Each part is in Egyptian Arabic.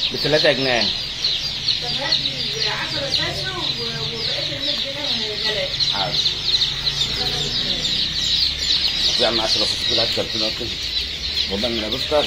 بتلاتة جنيه طب هات لي 10 ساشة وبقيت ال 100 جنيه غلاء حاضر في عم 10 صفر كده هات كرتونه كده والله من ابو فطر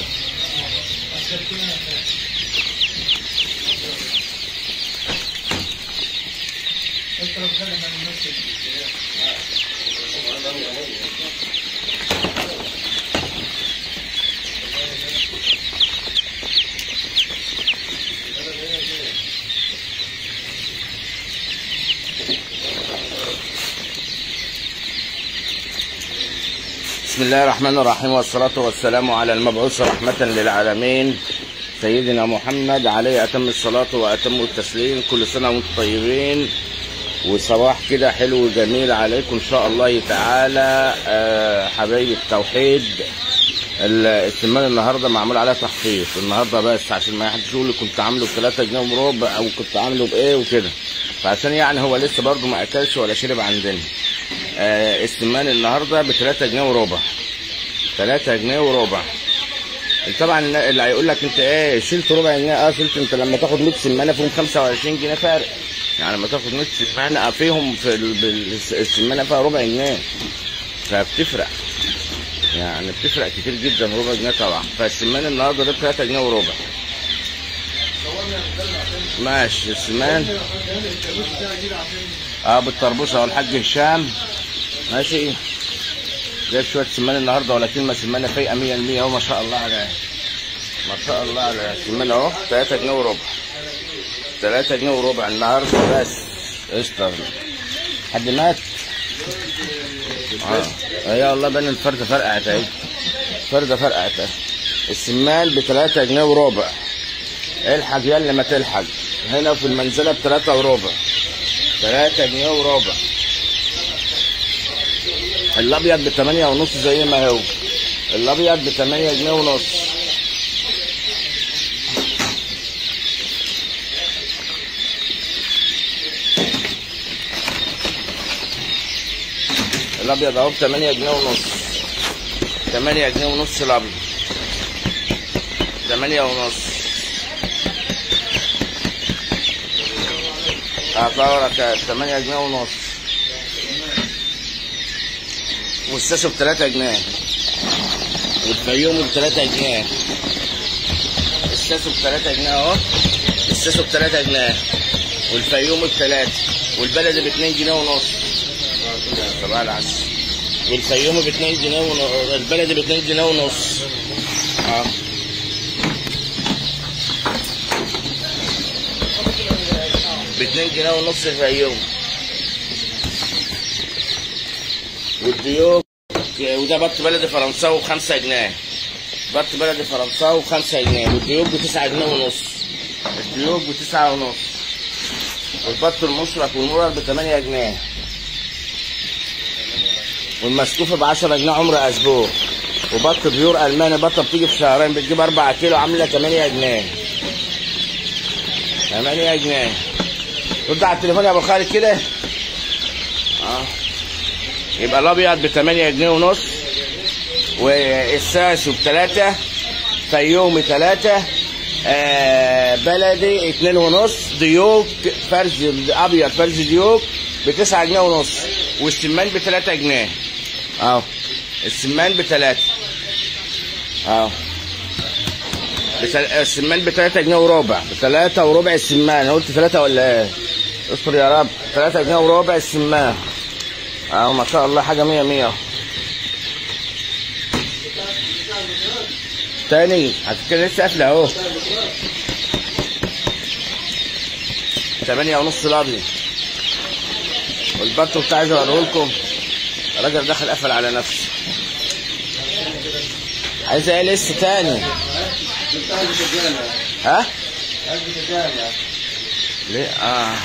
بسم الله الرحمن الرحيم والصلاة والسلام على المبعوث رحمة للعالمين سيدنا محمد عليه أتم الصلاة وأتم التسليم كل سنة وانتم طيبين وصباح كده حلو وجميل عليكم إن شاء الله تعالى آه، حبايب التوحيد السمان النهارده معمول عليها تخفيض النهارده بس عشان ما حدش يقول لي كنت عامله ب 3 جنيه وربع او كنت عامله بايه وكده فعشان يعني هو لسه برضه ما اكلش ولا شرب عندنا آه السمان النهارده ب 3 جنيه وربع 3 جنيه وربع طبعا اللي هيقول لك انت ايه شلت ربع جنيه اه شلت انت لما تاخد 100 سمانه فيهم 25 جنيه فرق يعني لما تاخد 100 سمانه فيهم في ال- بال- السمانه فيها ربع جنيه فبتفرق يعني بتفرق كتير جدا ربع جنيه طبعا فالسمان النهارده ده ب 3 جنيه وربع ماشي السمان اه بالطربوش اهو الحاج هشام ماشي جايب شويه سمان النهارده ولا كلمه سمانه فايقه 100% اهو ما شاء الله على ما شاء الله على السمان اهو 3 جنيه وربع 3 جنيه وربع النهارده بس قشطه حد مات؟ اه يا الله بان الفرده فرقعت اهي فرده فرقعت اهي السمان ب 3 جنيه وربع الحق يلا ما تلحق هنا في المنزله ب 3 وربع 3 جنيه وربع الابيض ب 8 ونص زي ما هو الابيض ب 8 جنيه ونص الابيض اهو ب 8 جنيه ونص 8 جنيه ونص الابيض 8 ونص اعطاك 8 جنيه ونص والساسو ب 3 جنيه والفيوم ب 3 جنيه الساسو ب 3 جنيه اهو الساسو ب 3 جنيه والفيوم ب 3 والبلدي ب 2 جنيه ونص صباح العسل والفيوم ب 2 جنيه ونص البلدي ب 2 جنيه ونص اه ب 2 جنيه ونص الفيوم والديوك وده بط بلدي فرنساوي ب 5 جنيه بط بلدي فرنساوي ب 5 جنيه والديوك ب 9 جنيه ونص الديوك ب 9 ونص والبط المشرق والمرر ب 8 جنيه والمسكوفه ب 10 جنيه عمر اسبوع وبط بيور الماني بطه بتيجي في شهرين بتجيب 4 كيلو عامله 8 جنيه 8 جنيه رد على التليفون يا ابو خالد كده اه يبقى الابيض ب 8 جنيه ونص والساسو بثلاثة فيوم ثلاثة آه بلدي اتنين ونص ديوك فرز ابيض فرز ديوك بتسعة جنيه ونص والسمان بثلاثة جنيه اهو السمان بثلاثة اهو بتل... السمان بثلاثة جنيه وربع بثلاثة وربع السمان أنا قلت ثلاثة ولا ايه؟ اصبر يا رب ثلاثة جنيه وربع السمان اهو ما شاء الله حاجة مية مية تاني هتتكلم لسه قافلة اهو تمانية ونص الابيض والبط بتاع عايز اوريه لكم الراجل دخل قفل على نفسه عايز ايه لسه تاني ها؟ ليه؟ اه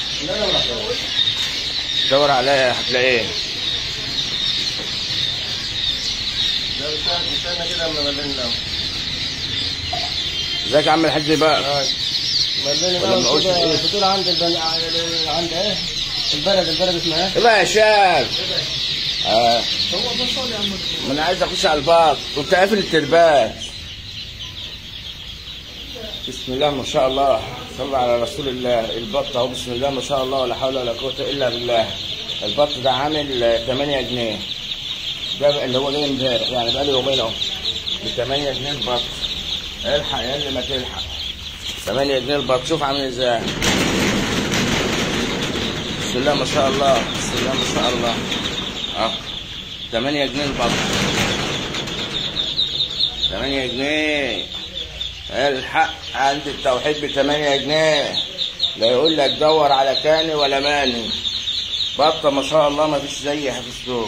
دور عليا هتلاقيه ازيك يا عم الحاج بقى ملوني ولا ما قلتش بقى إيه؟ الفطور عند البن... عند ايه؟ البلد البلد اسمها ايه؟ يبقى يا شاب اه هو بصل يا عم ما انا عايز اخش على الباص كنت قافل الترباس بسم الله ما شاء الله صلى على رسول الله البط اهو بسم الله ما شاء الله ولا حول ولا قوه الا بالله البط ده عامل 8 جنيه ده اللي هو جاي امبارح يعني بقاله يومين اهو ب 8 جنيه البط الحق يا اللي ما تلحق 8 جنيه البط شوف عامل ازاي بسم الله ما شاء الله بسم الله ما شاء الله اه 8 جنيه البط 8 جنيه الحق عند التوحيد ب 8 جنيه لا يقول لك دور على كاني ولا ماني بطه ما شاء الله ما فيش زيها في السوق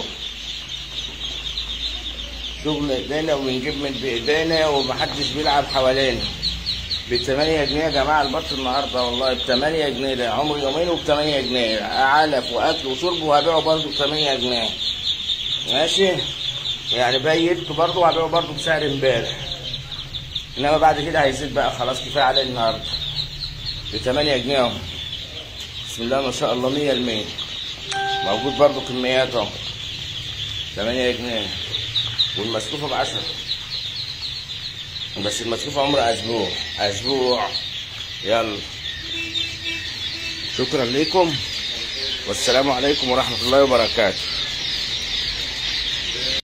شغل ايدينا وبنجيب من بايدينا ومحدش بيلعب حوالينا ب 8 جنيه يا جماعه البط النهارده والله ب 8 جنيه ده عمر يومين وب 8 جنيه علف واكل وشرب وهبيعه برضه ب 8 جنيه ماشي يعني بيت برضه وهبيعه برضه بسعر امبارح انما بعد كده هيزيد بقى خلاص كفايه عليه النهارده ب 8 جنيه اهو بسم الله ما شاء الله 100% موجود برضه كميات اهو 8 جنيه والمسلوفه ب 10 بس المسلوفه عمرها اسبوع اسبوع يلا شكرا لكم والسلام عليكم ورحمه الله وبركاته